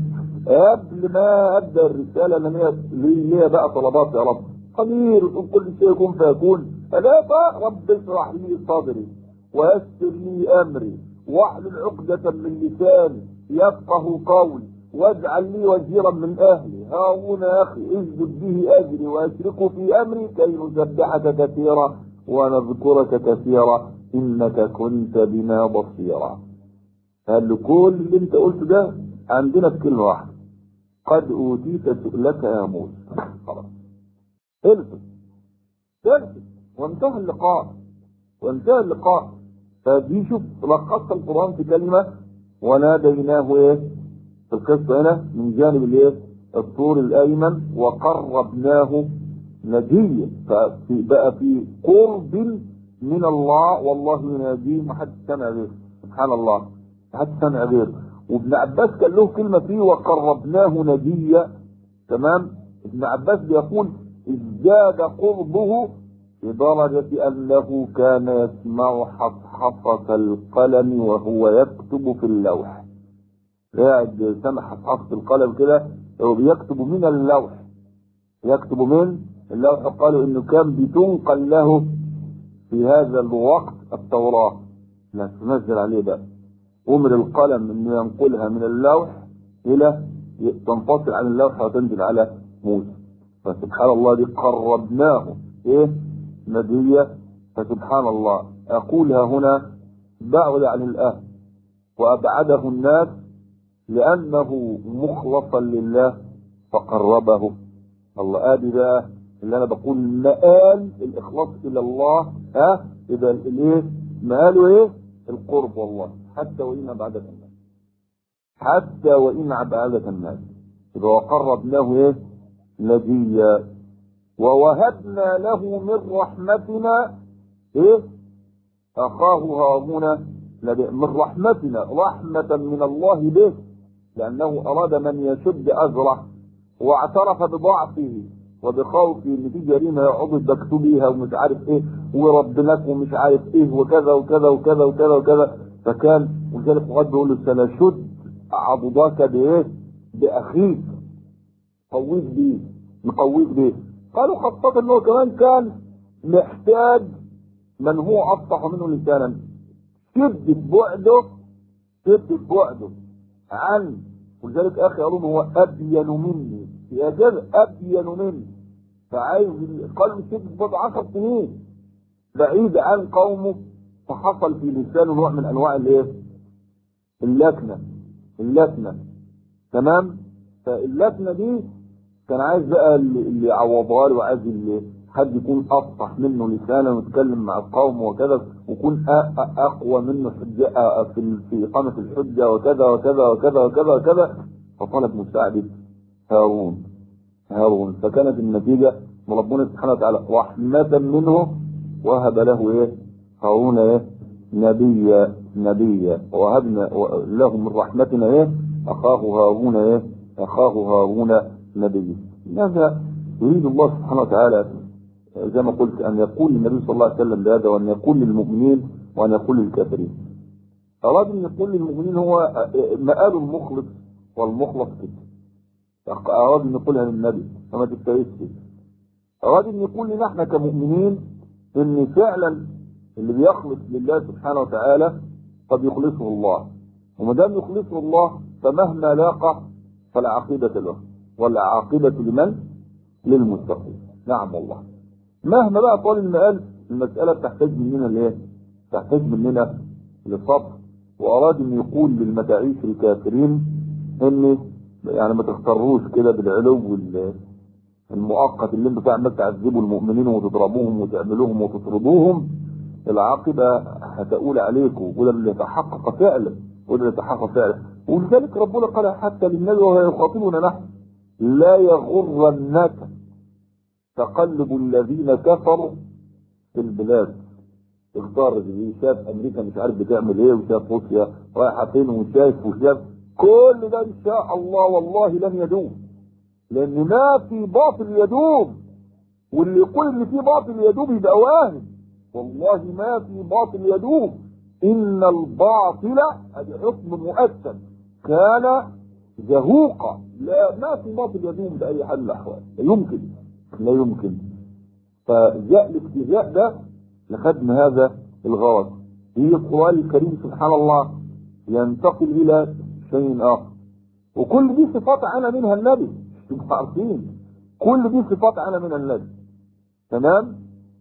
قبل ما ابدا الرساله انا ليا بقى طلبات يا رب قدير كل شيء يكون فيكون فلا بقى رب اشرح لي صدري ويسر لي امري واحلل عقدة من لساني يفقه قولي واجعل لي وزيرا من اهلي هارون يا اخي اسجد به اجري واشركه في امري كي نسبحك كثيرا ونذكرك كثيرا انك كنت بنا بصيرا قال له كل اللي انت قلته ده عندنا في كلمه واحده قد اوتيت سؤلك يا موسى خلاص خلصت خلصت وانتهى اللقاء وانتهى اللقاء فدي شوف لخصت القران في كلمه وناديناه ايه في القصه هنا من جانب الايه الطور الايمن وقربناه نجيا فبقى في قرب من الله والله يناديه ما حد سمع غيره سبحان الله ما حد سمع غيره وابن عباس كان له كلمه فيه وقربناه نجيا تمام ابن عباس بيقول ازداد قربه لدرجة أنه كان يسمع حصحصة القلم وهو يكتب في اللوح قاعد سمع حصحصة القلم كده هو بيكتب من اللوح يكتب من اللوح قالوا انه كان بتنقل له في هذا الوقت التوراة لا تنزل عليه بقى امر القلم انه ينقلها من اللوح الى تنفصل عن اللوح وتنزل على موسى فسبحان الله دي قربناه ايه نبية فسبحان الله اقولها هنا بعد عن الاهل وابعده الناس لانه مخلصا لله فقربه الله ادي بقى اللي انا بقول مآل الاخلاص الى الله ها اذا الايه مآله ايه القرب والله حتى وان بعدك الناس حتى وان بعدك الناس اذا وقربناه ايه نبيا ووهبنا له من رحمتنا ايه اخاه هارون من رحمتنا رحمة من الله به لانه اراد من يشد ازره واعترف بضعفه وبخوفه ان في جريمه يقعدوا يبكتوا بيها ومش عارف ايه وربناك ومش عارف ايه وكذا وكذا وكذا وكذا وكذا فكان ولذلك مغاد بيقول له سنشد عضداك بايه؟ باخيك قويك بيه مقويك بيه قالوا خاصة انه كمان كان محتاج من هو افصح منه لسانا شدة بعده شدة بعده عن ولذلك اخي هارون هو ابين مني يا كده ابين مني فعايز قال شدة بعد عشر سنين بعيد عن قومه فحصل في لسانه نوع من انواع الايه؟ اللكنه اللكنه تمام؟ فاللكنه دي كان عايز بقى اللي يعوضها له وعايز اللي حد يكون افصح منه لسانا ويتكلم مع القوم وكذا ويكون اقوى منه حجه في في اقامه الحجه وكذا وكذا وكذا وكذا وكذا فطلب مساعده هارون هارون فكانت النتيجه من ربنا سبحانه وتعالى رحمه منه وهب له ايه هارون ايه نبيا نبيا وهبنا له من رحمتنا ايه اخاه هارون ايه اخاه هارون نبي لماذا يريد الله سبحانه وتعالى زي ما قلت ان يقول للنبي صلى الله عليه وسلم بهذا وان يقول للمؤمنين وان يقول للكافرين اراد ان يقول للمؤمنين هو مآل المخلص والمخلص كده اراد ان يقولها للنبي فما تستويش اراد ان يقول لنا احنا كمؤمنين ان فعلا اللي بيخلص لله سبحانه وتعالى قد يخلصه الله وما دام يخلصه الله فمهما لاقى فالعاقبة له والعاقبة لمن؟ للمتقين نعم والله مهما بقى طال المقال المسألة بتحتاج مننا لايه؟ تحتاج مننا لصبر وأراد أن يقول للمداعيش الكافرين أن يعني ما تختاروش كده بالعلو وال- المؤقت اللي انتوا عمال تعذبوا المؤمنين وتضربوهم وتعملوهم وتطردوهم العاقبة هتقول عليكم وده اللي يتحقق فعلا وده اللي يتحقق فعلا ولذلك ربنا قال حتى للنبي وهو يخاطبنا نحن لا يغرنك تقلب الذين كفروا في البلاد اختار اللي شاف امريكا مش عارف بتعمل ايه وشاف روسيا رايحه فين وشايف وشاف كل ده ان شاء الله والله لن يدوم لان ما في باطل يدوم واللي يقول ان في باطل يدوم يبقى واهم والله ما في باطل يدوم ان الباطل هذا حكم مؤثر كان زهوقا لا ما في باطل يدوم باي حال من الاحوال لا يمكن لا يمكن فجاء الابتداء ده لخدم هذا الغرض في القرآن الكريم سبحان الله ينتقل إلى شيء آخر وكل دي صفات عانى منها النبي انتوا عارفين كل دي صفات عانى منها النبي تمام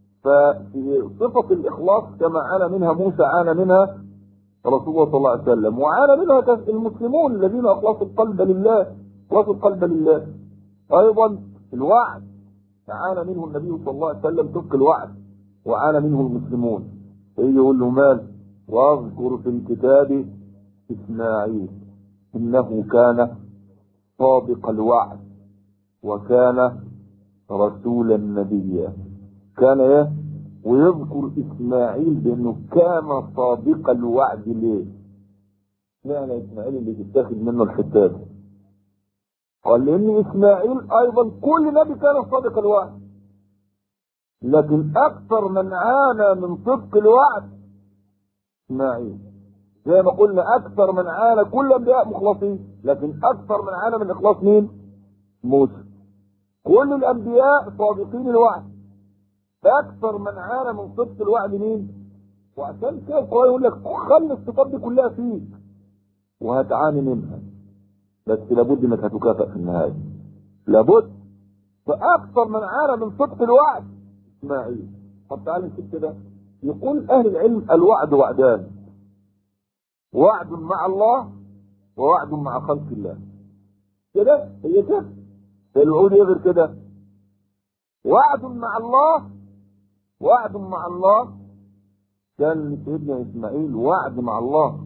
ففي صفة الإخلاص كما عانى منها موسى عانى منها رسول الله صلى الله عليه وسلم وعانى منها كان المسلمون الذين أخلصوا القلب لله أخلصوا القلب لله أيضا الوعد عانى منه النبي صلى الله عليه وسلم تبقى الوعد وعانى منه المسلمون فيجي يقول له مال واذكر في الكتاب اسماعيل انه كان صادق الوعد وكان رسولا نبيا كان ايه ويذكر اسماعيل بانه كان صادق الوعد ليه معنى اسماعيل اللي تتاخد منه الحتات قال لان اسماعيل ايضا كل نبي كان صادق الوعد لكن اكثر من عانى من صدق الوعد اسماعيل زي ما قلنا اكثر من عانى كل الانبياء مخلصين لكن اكثر من عانى من اخلاص مين موسى كل الانبياء صادقين الوعد اكثر من عانى من صدق الوعد مين وعشان كده القران يقول لك خلي الصفات دي كلها فيك وهتعاني منها بس لابد انك هتكافئ في النهايه لابد فاكثر من عانى من صدق الوعد اسماعيل طب تعالى نشوف كده يقول اهل العلم الوعد وعدان وعد مع الله ووعد مع خلق الله كده هي كده الوعود ايه غير كده وعد مع الله وعد مع الله كان سيدنا اسماعيل وعد مع الله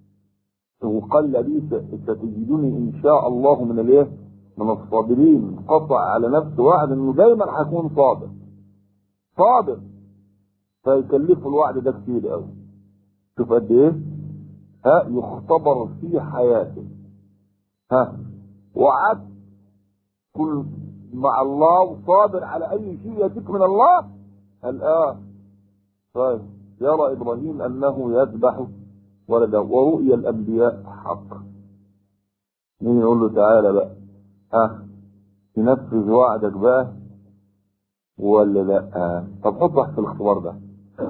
وقال لي ستجدني ان شاء الله من الايه من الصابرين قطع على نفسه وعد انه دايما هيكون صابر صابر فيكلفه الوعد ده كتير قوي شوف قد ايه ها يختبر في حياته ها وعد كل مع الله وصابر على اي شيء ياتيك من الله قال اه طيب يرى ابراهيم انه يذبح ولده ورؤيا الانبياء حق مين يقول له تعالى بقى ها تنفذ وعدك بقى ولا لا آه. طب حط في الاختبار ده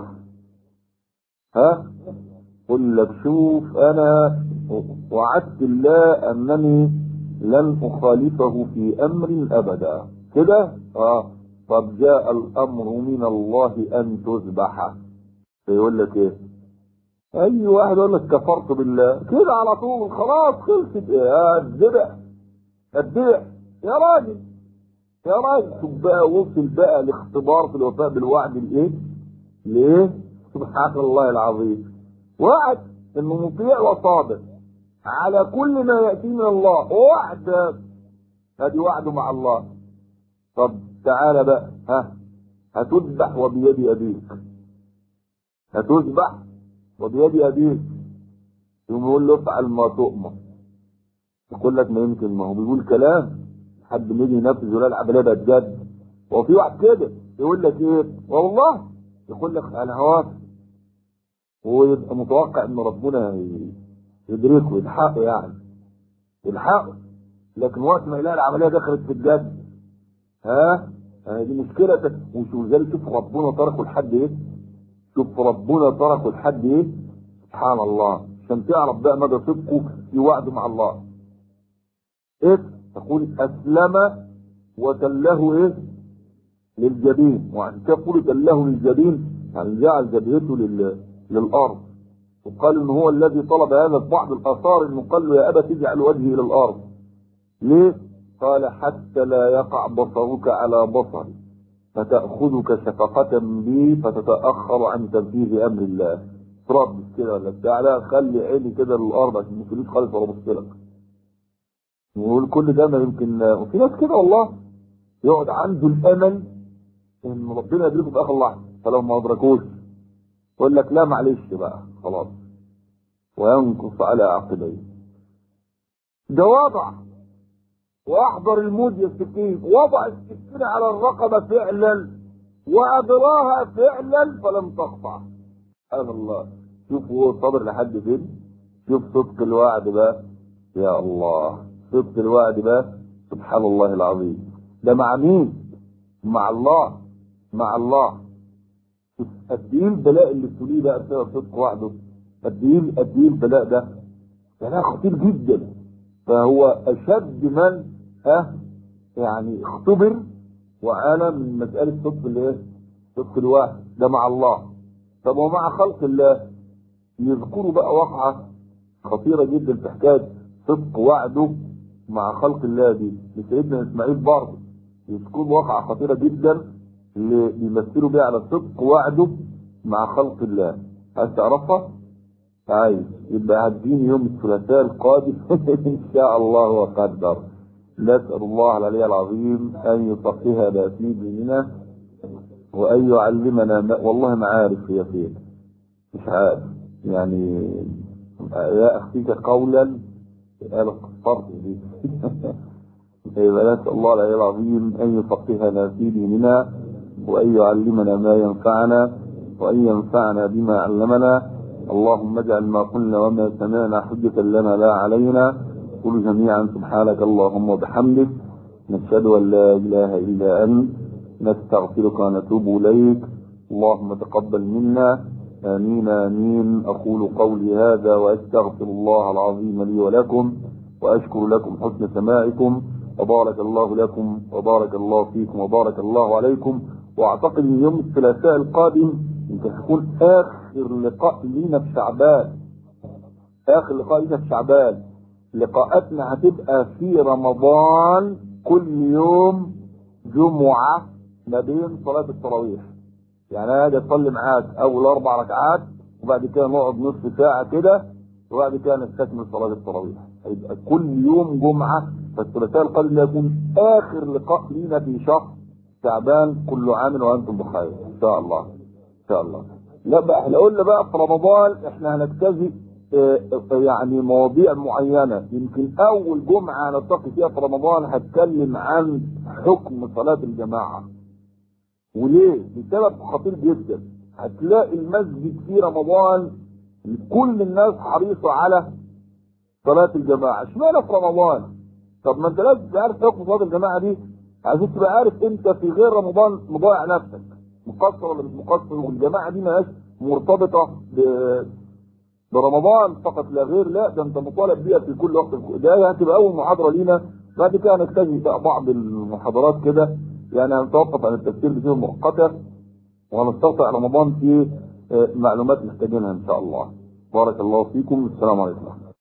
ها قل لك شوف انا وعدت الله انني لن اخالفه في امر ابدا كده اه طب جاء الامر من الله ان تذبح فيقول لك ايه اي واحد يقول لك كفرت بالله كده على طول خلاص خلصت ايه الذبح الذبح يا راجل يا راجل شوف بقى وصل بقى الاختبار في الوفاء بالوعد الايه ليه سبحان الله العظيم وعد انه مطيع وصابر على كل ما ياتي من الله وعد ادي وعده مع الله طب تعالى بقى ها هتذبح وبيد ابيك هتذبح وبيد ابيك يقوم يقول له افعل ما تؤمر يقول لك ما يمكن ما هو بيقول كلام حد ما يجي ينفذ ولا العب عليه بجد هو في واحد كده يقول لك ايه والله يقول لك انا هوافق هو يبقى متوقع ان ربنا يدركه يلحقه يعني يلحقه لكن وقت ما يلاقي العمليه دخلت في الجد ها آه دي مشكله وشوف ذلك شوف ربنا تركه لحد ايه شوف ربنا تركه لحد ايه سبحان الله عشان تعرف بقى مدى صدقه في وعده مع الله ايه تقول اسلم وتله ايه للجبين وعشان كده تقول تله للجبين يعني جعل جبهته لل... للارض وقال ان هو الذي طلب هذا في بعض الاثار انه قال له يا ابا تجعل وجهي الى الارض ليه قال حتى لا يقع بصرك على بصري فتأخذك شفقة بي فتتأخر عن تنفيذ أمر الله تربص كده ولا بتاع لا خلي عيني كده للأرض عشان ما تجيش خالص ولا بص لك ويقول كل ده ما يمكن وفي ناس كده والله يقعد عنده الأمل إن ربنا يدركه في آخر لحظة فلو ما أدركوش يقول لك لا معلش بقى خلاص وينكف على عقبيه ده وضع واحضر الموت يا السكين وضع السكين على الرقبة فعلا وأدراها فعلا فلم تقطع سبحان الله شوف هو صبر لحد فين شوف صدق الوعد بقى يا الله صدق الوعد بقى سبحان الله العظيم ده مع مين مع الله مع الله قد ايه البلاء اللي ابتليه بقى بسبب صدق وعده قد ايه قد ايه البلاء ده بلاء خطير جدا فهو اشد من ها يعني اختبر وعانى من مساله صدق الايه؟ صدق الوعد ده مع الله طب ومع خلق الله يذكروا بقى واقعه خطيره جدا في حكايه صدق وعده مع خلق الله دي لسيدنا اسماعيل برضه يذكروا واقعه خطيره جدا اللي بيمثلوا بيها على صدق وعده مع خلق الله عايز تعرفها؟ عايز يبقى هتجيني يوم الثلاثاء القادم ان شاء الله وقدر نسأل الله العلي العظيم أن يفقهنا في ديننا وأن يعلمنا ما والله ما عارف هي فين مش عارف يعني يا أخفيك قولا قال قصرت دي يبقى نسأل الله العلي العظيم أن يفقهنا في ديننا وأن يعلمنا ما ينفعنا وأن ينفعنا بما علمنا اللهم اجعل ما قلنا وما سمعنا حجة لنا لا علينا قل جميعا سبحانك اللهم وبحمدك نشهد أن لا إله إلا أنت نستغفرك ونتوب إليك اللهم تقبل منا آمين آمين أقول قولي هذا وأستغفر الله العظيم لي ولكم وأشكر لكم حسن سماعكم وبارك الله لكم وبارك الله فيكم وبارك الله عليكم وأعتقد أن يوم الثلاثاء القادم يمكن هيكون آخر لقاء لينا في شعبان آخر لقاء لينا في شعبان لقاءاتنا هتبقى في رمضان كل يوم جمعة ما بين صلاة التراويح يعني انا اجي اصلي معاك اول اربع ركعات وبعد كده نقعد نص ساعة كده وبعد كده نستكمل صلاة التراويح هيبقى كل يوم جمعة فالثلاثاء القادم ده يكون اخر لقاء لينا في شهر شعبان كل عام وانتم بخير ان شاء الله ان شاء الله لا بقى احنا قلنا بقى في رمضان احنا هنجتزي يعني مواضيع معينة يمكن أول جمعة نلتقي فيها في رمضان هتكلم عن حكم صلاة الجماعة وليه؟ بسبب خطير جدا هتلاقي المسجد في رمضان كل الناس حريصة على صلاة الجماعة اشمعنى في رمضان؟ طب ما انت لازم تبقى عارف حكم صلاة الجماعة دي عايزين تبقى عارف انت في غير رمضان مضيع نفسك مقصر ولا مش مقصر والجماعة دي مالهاش مرتبطة ب برمضان فقط لا غير لا ده انت مطالب بيها في كل وقت ده هتبقى اول محاضره لينا بعد كده هنكتفي بقى بعض المحاضرات كده يعني هنتوقف عن التفسير بصيغه مؤقته وهنستقطع رمضان في معلومات محتاجينها ان شاء الله بارك الله فيكم السلام عليكم